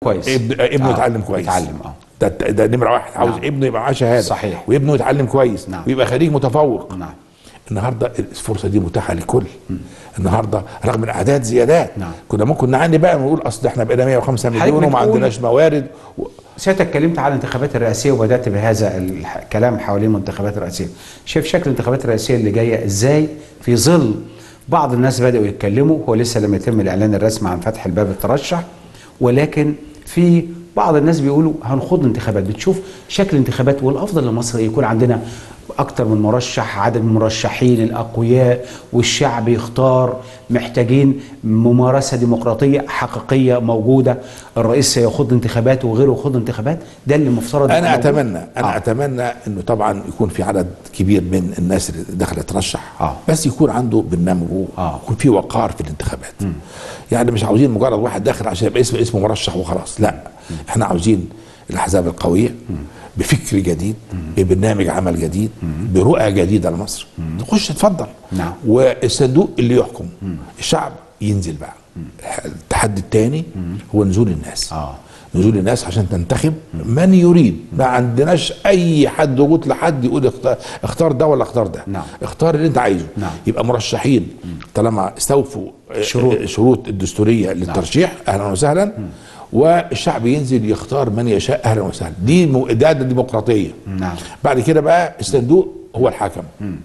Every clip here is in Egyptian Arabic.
كويس. ابن ابنه آه، يتعلم كويس يتعلم، آه. ده ده نمره واحد عاوز نعم. ابنه يبقى معاه شهاده صحيح. وابنه يتعلم كويس نعم. ويبقى خريج متفوق نعم النهارده الفرصه دي متاحه للكل النهارده رغم الاعداد زيادات نعم. كنا ممكن نعاني بقى ونقول اصل احنا بقينا 105 حضرتك مليون وما بتقول- عندناش موارد و... سيادتك اتكلمت على الانتخابات الرئاسيه وبدات بهذا الكلام حوالين الانتخابات الرئاسيه شايف شكل الانتخابات الرئاسيه اللي جايه ازاي في ظل بعض الناس بداوا يتكلموا هو لسه لم يتم الاعلان الرسمي عن فتح الباب الترشح ولكن في بعض الناس بيقولوا هنخوض انتخابات بتشوف شكل الانتخابات والافضل لمصر يكون عندنا اكتر من مرشح عدد من المرشحين الاقوياء والشعب يختار محتاجين ممارسه ديمقراطيه حقيقيه موجوده الرئيس سيخوض انتخابات وغيره يخوض انتخابات ده اللي المفترض انا يبقى موجود. اتمنى انا آه. اتمنى انه طبعا يكون في عدد كبير من الناس اللي داخله ترشح آه. بس يكون عنده برنامجه آه. يكون في وقار في الانتخابات يعني مش عاوزين مجرد واحد داخل عشان يبقى اسمه اسمه مرشح وخلاص لا احنا عاوزين الاحزاب القويه بفكر جديد ببرنامج عمل جديد برؤى جديده لمصر تخش تفضل نعم. والصندوق اللي يحكم الشعب ينزل بقى التحدي الثاني هو نزول الناس آه. نزول الناس عشان تنتخب من يريد ما عندناش اي حد ضغوط لحد يقول اختار, اختار ده ولا اختار ده نعم. اختار اللي انت عايزه نعم. يبقى مرشحين طالما استوفوا شروط. شروط الدستوريه للترشيح اهلا وسهلا والشعب ينزل يختار من يشاء اهلا وسهلا دي م- ده ده ديمقراطيه نعم بعد كده بقى الصندوق هو الحكم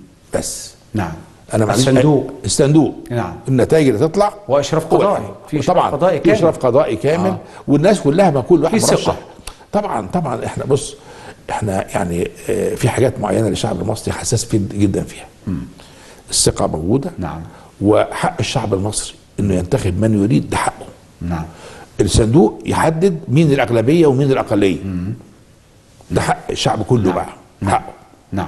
بس نعم انا ما عنديش الصندوق أي- الصندوق نعم. النتائج اللي تطلع واشراف هو قضائي الحكم. في إشراف طبعا قضائي في كامل. اشراف قضائي كامل آه. آه. والناس كلها ما كل واحد في ثقة. مرشح طبعا طبعا احنا بص احنا يعني آه، في حاجات معينه للشعب المصري حساس في جدا فيها الثقه موجوده نعم. وحق الشعب المصري انه ينتخب من يريد ده حقه نعم الصندوق يحدد مين الاغلبيه ومين الاقليه ده حق الشعب كله نعم. بقى نعم. حقه نعم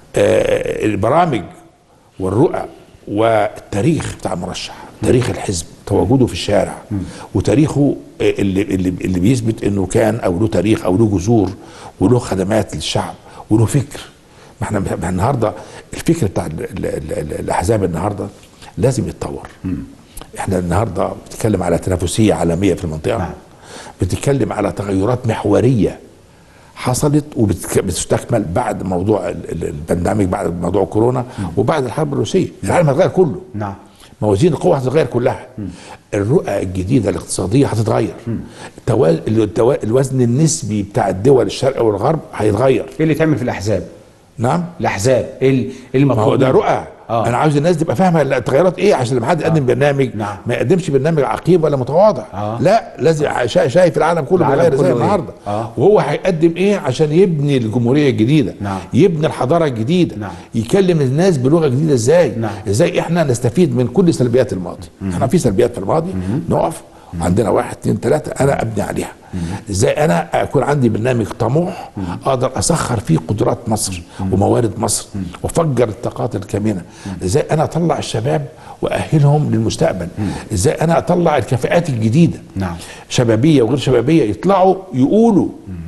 آه، البرامج والرؤى والتاريخ بتاع المرشح تاريخ الحزب تواجده في الشارع وتاريخه آه، اللي اللي اللي بيثبت انه كان او له تاريخ او له جذور وله خدمات للشعب وله فكر ما احنا ما احنا النهارده الفكر بتاع ال ال ال ال الاحزاب النهارده لازم يتطور احنا النهارده بنتكلم على تنافسيه عالميه في المنطقه نعم. بتتكلم على تغيرات محوريه حصلت وبتستكمل بعد موضوع ال- ال- البانديميك بعد موضوع كورونا وبعد الحرب الروسيه العالم هيتغير كله نعم موازين القوى هتتغير كلها الرؤى الجديده الاقتصاديه هتتغير التوا... التوا... الوزن النسبي بتاع الدول الشرق والغرب هيتغير ايه اللي تعمل في الاحزاب نعم الاحزاب ايه ال- إيه ما هو المطلوب ده منه؟ رؤى آه. انا عاوز الناس تبقى فاهمه التغيرات ايه عشان لما حد يقدم برنامج نعم. ما يقدمش برنامج عقيم ولا متواضع آه. لا لازم شا- شايف العالم كله العالم بيتغير ازاي كله إيه؟ النهارده آه. وهو هيقدم ايه عشان يبني الجمهوريه الجديده نعم. يبني الحضاره الجديده نعم. يكلم الناس بلغه جديده ازاي نعم. ازاي احنا نستفيد من كل سلبيات الماضي احنا في سلبيات في الماضي نقف عندنا واحد اثنين ثلاثة أنا أبني عليها إزاي أنا أكون عندي برنامج طموح أقدر أسخر فيه قدرات مصر وموارد مصر وأفجر الطاقات الكامنة إزاي أنا أطلع الشباب وأهلهم للمستقبل إزاي أنا أطلع الكفاءات الجديدة نعم. شبابية وغير شبابية يطلعوا يقولوا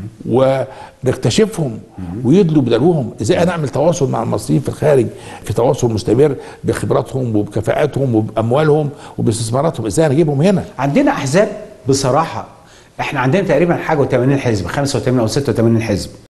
ونكتشفهم ويدلوا بدلوهم ازاي انا اعمل تواصل مع المصريين في الخارج في تواصل مستمر بخبراتهم وبكفاءاتهم وباموالهم وباستثماراتهم ازاي انا اجيبهم هنا عندنا احزاب بصراحه احنا عندنا تقريبا حاجه و80 حزب 85 او 86 حزب